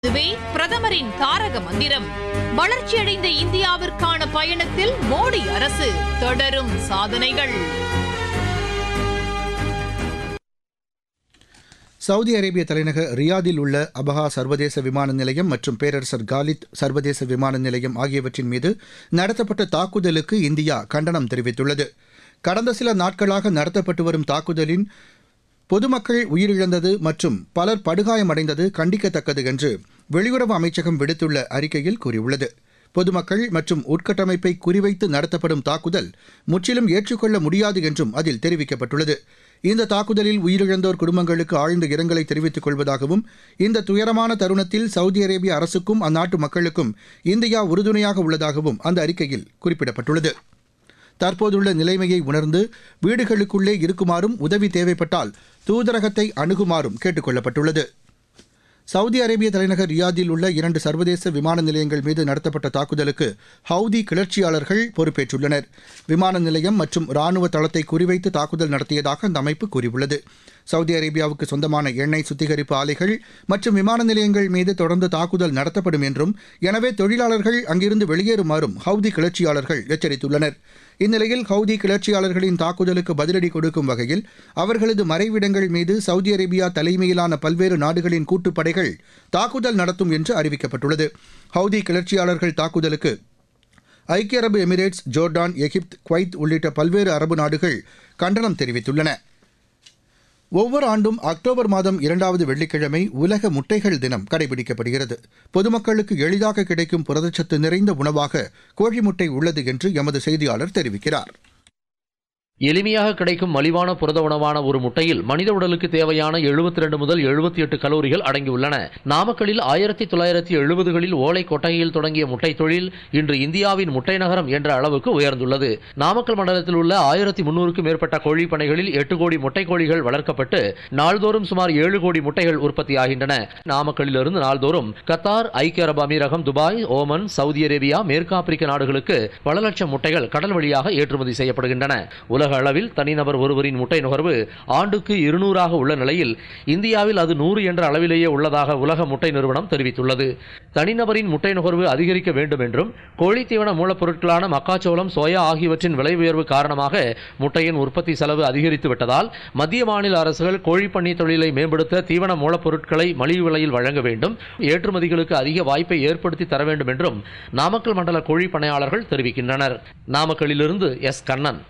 இதுவே பிரதமரின் தாரக மந்திரம் வளர்ச்சியடைந்த இந்தியாவிற்கான பயணத்தில் மோடி அரசு தொடரும் சாதனைகள் சவுதி அரேபிய தலைநகர் ரியாதில் உள்ள அபஹா சர்வதேச விமான நிலையம் மற்றும் பேரரசர் காலித் சர்வதேச விமான நிலையம் ஆகியவற்றின் மீது நடத்தப்பட்ட தாக்குதலுக்கு இந்தியா கண்டனம் தெரிவித்துள்ளது கடந்த சில நாட்களாக நடத்தப்பட்டு வரும் தாக்குதலின் பொதுமக்கள் உயிரிழந்தது மற்றும் பலர் படுகாயமடைந்தது கண்டிக்கத்தக்கது என்று வெளியுறவு அமைச்சகம் விடுத்துள்ள அறிக்கையில் கூறியுள்ளது பொதுமக்கள் மற்றும் உட்கட்டமைப்பை குறிவைத்து நடத்தப்படும் தாக்குதல் முற்றிலும் ஏற்றுக்கொள்ள முடியாது என்றும் அதில் தெரிவிக்கப்பட்டுள்ளது இந்த தாக்குதலில் உயிரிழந்தோர் குடும்பங்களுக்கு ஆழ்ந்த இரங்கலை தெரிவித்துக் கொள்வதாகவும் இந்த துயரமான தருணத்தில் சவுதி அரேபிய அரசுக்கும் அந்நாட்டு மக்களுக்கும் இந்தியா உறுதுணையாக உள்ளதாகவும் அந்த அறிக்கையில் குறிப்பிடப்பட்டுள்ளது தற்போதுள்ள நிலைமையை உணர்ந்து வீடுகளுக்குள்ளே இருக்குமாறும் உதவி தேவைப்பட்டால் தூதரகத்தை அணுகுமாறும் கேட்டுக் கொள்ளப்பட்டுள்ளது சவுதி அரேபிய தலைநகர் ரியாதில் உள்ள இரண்டு சர்வதேச விமான நிலையங்கள் மீது நடத்தப்பட்ட தாக்குதலுக்கு ஹவுதி கிளர்ச்சியாளர்கள் பொறுப்பேற்றுள்ளனர் விமான நிலையம் மற்றும் ராணுவ தளத்தை குறிவைத்து தாக்குதல் நடத்தியதாக அந்த அமைப்பு கூறியுள்ளது சவுதி அரேபியாவுக்கு சொந்தமான எண்ணெய் சுத்திகரிப்பு ஆலைகள் மற்றும் விமான நிலையங்கள் மீது தொடர்ந்து தாக்குதல் நடத்தப்படும் என்றும் எனவே தொழிலாளர்கள் அங்கிருந்து வெளியேறுமாறும் ஹவுதி கிளர்ச்சியாளர்கள் எச்சரித்துள்ளனர் இந்நிலையில் ஹவுதி கிளர்ச்சியாளர்களின் தாக்குதலுக்கு பதிலடி கொடுக்கும் வகையில் அவர்களது மறைவிடங்கள் மீது சவுதி அரேபியா தலைமையிலான பல்வேறு நாடுகளின் கூட்டுப்படைகள் தாக்குதல் நடத்தும் என்று அறிவிக்கப்பட்டுள்ளது ஹவுதி கிளர்ச்சியாளர்கள் தாக்குதலுக்கு ஐக்கிய அரபு எமிரேட்ஸ் ஜோர்டான் எகிப்து குவைத் உள்ளிட்ட பல்வேறு அரபு நாடுகள் கண்டனம் தெரிவித்துள்ளன ஒவ்வொரு ஆண்டும் அக்டோபர் மாதம் இரண்டாவது வெள்ளிக்கிழமை உலக முட்டைகள் தினம் கடைபிடிக்கப்படுகிறது பொதுமக்களுக்கு எளிதாக கிடைக்கும் புரதச்சத்து நிறைந்த உணவாக கோழி முட்டை உள்ளது என்று எமது செய்தியாளர் தெரிவிக்கிறார் எளிமையாக கிடைக்கும் மலிவான புரத உணவான ஒரு முட்டையில் மனித உடலுக்கு தேவையான 72 முதல் 78 எட்டு கலோரிகள் அடங்கியுள்ளன நாமக்கலில் ஆயிரத்தி தொள்ளாயிரத்தி எழுபதுகளில் ஓலை கொட்டகையில் தொடங்கிய முட்டை தொழில் இன்று இந்தியாவின் முட்டை நகரம் என்ற அளவுக்கு உயர்ந்துள்ளது நாமக்கல் மண்டலத்தில் உள்ள ஆயிரத்தி முன்னூறுக்கும் மேற்பட்ட கோழி பண்ணைகளில் எட்டு கோடி முட்டை கோழிகள் வளர்க்கப்பட்டு நாள்தோறும் சுமார் ஏழு கோடி முட்டைகள் உற்பத்தியாகின்றன நாமக்கல்லிலிருந்து நாள்தோறும் கத்தார் ஐக்கிய அரபு அமீரகம் துபாய் ஓமன் சவுதி அரேபியா மேற்கு ஆப்பிரிக்க நாடுகளுக்கு பல லட்சம் முட்டைகள் கடல் வழியாக ஏற்றுமதி செய்யப்படுகின்றன உலக அளவில் தனிநபர் ஒருவரின் முட்டை நுகர்வு ஆண்டுக்கு இருநூறாக உள்ள நிலையில் இந்தியாவில் அது நூறு என்ற அளவிலேயே உள்ளதாக உலக முட்டை நிறுவனம் தெரிவித்துள்ளது தனிநபரின் முட்டை நுகர்வு அதிகரிக்க வேண்டும் என்றும் கோழி தீவன மூலப்பொருட்களான மக்காச்சோளம் சோயா ஆகியவற்றின் விலை உயர்வு காரணமாக முட்டையின் உற்பத்தி செலவு அதிகரித்து விட்டதால் மத்திய மாநில அரசுகள் கோழிப்பண்ணி தொழிலை மேம்படுத்த தீவன மூலப்பொருட்களை மலிவு விலையில் வழங்க வேண்டும் ஏற்றுமதிகளுக்கு அதிக வாய்ப்பை ஏற்படுத்தி தர வேண்டும் என்றும் நாமக்கல் மண்டல கோழி பண்ணையாளர்கள் தெரிவிக்கின்றனர் நாமக்கல்லிலிருந்து எஸ் கண்ணன்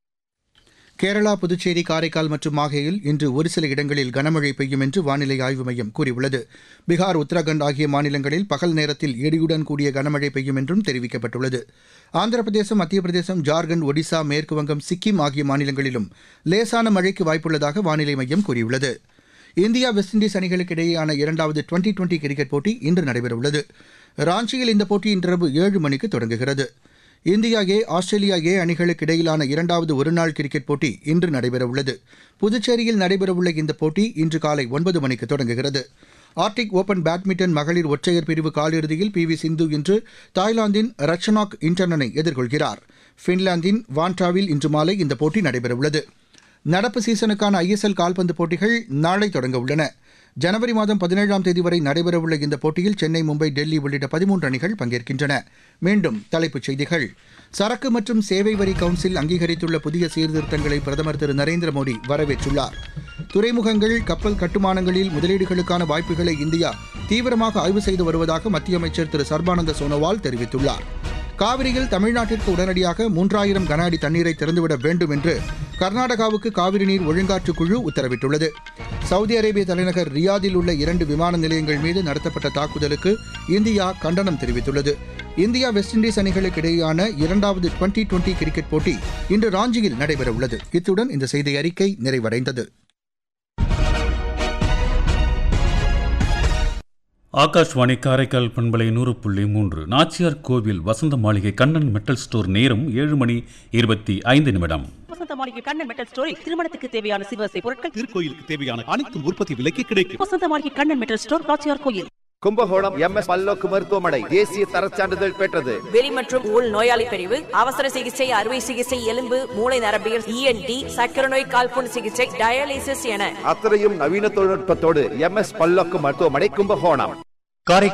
கேரளா புதுச்சேரி காரைக்கால் மற்றும் மாஹேயில் இன்று ஒரு சில இடங்களில் கனமழை பெய்யும் என்று வானிலை ஆய்வு மையம் கூறியுள்ளது பீகார் உத்தரகாண்ட் ஆகிய மாநிலங்களில் பகல் நேரத்தில் இடியுடன் கூடிய கனமழை பெய்யும் என்றும் தெரிவிக்கப்பட்டுள்ளது ஆந்திர பிரதேசம் மத்திய பிரதேசம் ஜார்க்கண்ட் ஒடிசா மேற்குவங்கம் சிக்கிம் ஆகிய மாநிலங்களிலும் லேசான மழைக்கு வாய்ப்புள்ளதாக வானிலை மையம் கூறியுள்ளது இந்தியா வெஸ்ட் இண்டீஸ் அணிகளுக்கு இடையேயான இரண்டாவது டுவெண்டி டுவெண்டி கிரிக்கெட் போட்டி இன்று நடைபெறவுள்ளது ராஞ்சியில் இந்த போட்டி இன்றிரவு ஏழு மணிக்கு தொடங்குகிறது இந்தியா ஏ ஆஸ்திரேலியா ஏ அணிகளுக்கு இடையிலான இரண்டாவது ஒருநாள் கிரிக்கெட் போட்டி இன்று நடைபெறவுள்ளது புதுச்சேரியில் நடைபெறவுள்ள இந்த போட்டி இன்று காலை ஒன்பது மணிக்கு தொடங்குகிறது ஆர்டிக் ஓபன் பேட்மிண்டன் மகளிர் ஒற்றையர் பிரிவு காலிறுதியில் பி வி சிந்து இன்று தாய்லாந்தின் ரச்சனாக் இன்டர்னனை எதிர்கொள்கிறார் பின்லாந்தின் வான்டாவில் இன்று மாலை இந்த போட்டி நடைபெறவுள்ளது நடப்பு சீசனுக்கான ஐஎஸ்எல் கால்பந்து போட்டிகள் நாளை தொடங்க உள்ளன ஜனவரி மாதம் பதினேழாம் தேதி வரை நடைபெறவுள்ள இந்த போட்டியில் சென்னை மும்பை டெல்லி உள்ளிட்ட பதிமூன்று அணிகள் பங்கேற்கின்றன மீண்டும் தலைப்புச் செய்திகள் சரக்கு மற்றும் சேவை வரி கவுன்சில் அங்கீகரித்துள்ள புதிய சீர்திருத்தங்களை பிரதமர் திரு நரேந்திர மோடி வரவேற்றுள்ளார் துறைமுகங்கள் கப்பல் கட்டுமானங்களில் முதலீடுகளுக்கான வாய்ப்புகளை இந்தியா தீவிரமாக ஆய்வு செய்து வருவதாக மத்திய அமைச்சர் திரு சர்பானந்த சோனோவால் தெரிவித்துள்ளார் காவிரியில் தமிழ்நாட்டிற்கு உடனடியாக மூன்றாயிரம் கன அடி தண்ணீரை திறந்துவிட வேண்டும் என்று கர்நாடகாவுக்கு காவிரி நீர் ஒழுங்காற்று குழு உத்தரவிட்டுள்ளது சவுதி அரேபிய தலைநகர் ரியாதில் உள்ள இரண்டு விமான நிலையங்கள் மீது நடத்தப்பட்ட தாக்குதலுக்கு இந்தியா கண்டனம் தெரிவித்துள்ளது இந்தியா வெஸ்ட் இண்டீஸ் அணிகளுக்கு இடையேயான இரண்டாவது டுவெண்டி டுவெண்டி கிரிக்கெட் போட்டி இன்று ராஞ்சியில் நடைபெறவுள்ளது இத்துடன் இந்த செய்தி அறிக்கை நிறைவடைந்தது ஆகாஷ்வாணி காரைக்கால் பண்பலை நூறு புள்ளி மூன்று நாச்சியார் கோவில் வசந்த மாளிகை கண்ணன் மெட்டல் ஸ்டோர் நேரம் ஏழு மணி இருபத்தி ஐந்து நிமிடம் வசந்த மாளிகை கண்ணன் மெட்டல் ஸ்டோரில் திருமணத்துக்கு தேவையான சிவசை பொருட்கள் திருக்கோயிலுக்கு தேவையான அனைத்தும் உற்பத்தி விலைக்கு கிடைக்கும் வசந்த மாளிகை கண்ணன் மெட்டல் ஸ்டோர் நாச்சியார் கோயில் கும்பகோணம் எம் எஸ் பல்லோக்கு மருத்துவமனை தேசிய தரச் சான்றிதழ் பெற்றது வெளி மற்றும் உள் நோயாளி பிரிவு அவசர சிகிச்சை அறுவை சிகிச்சை எலும்பு மூளை நரம்பியல் இஎன்டி சக்கர நோய் கால்புண் சிகிச்சை டயாலிசிஸ் என அத்தனையும் நவீன தொழில்நுட்பத்தோடு எம் எஸ் பல்லோக்கு மருத்துவமனை கும்பகோணம் காரை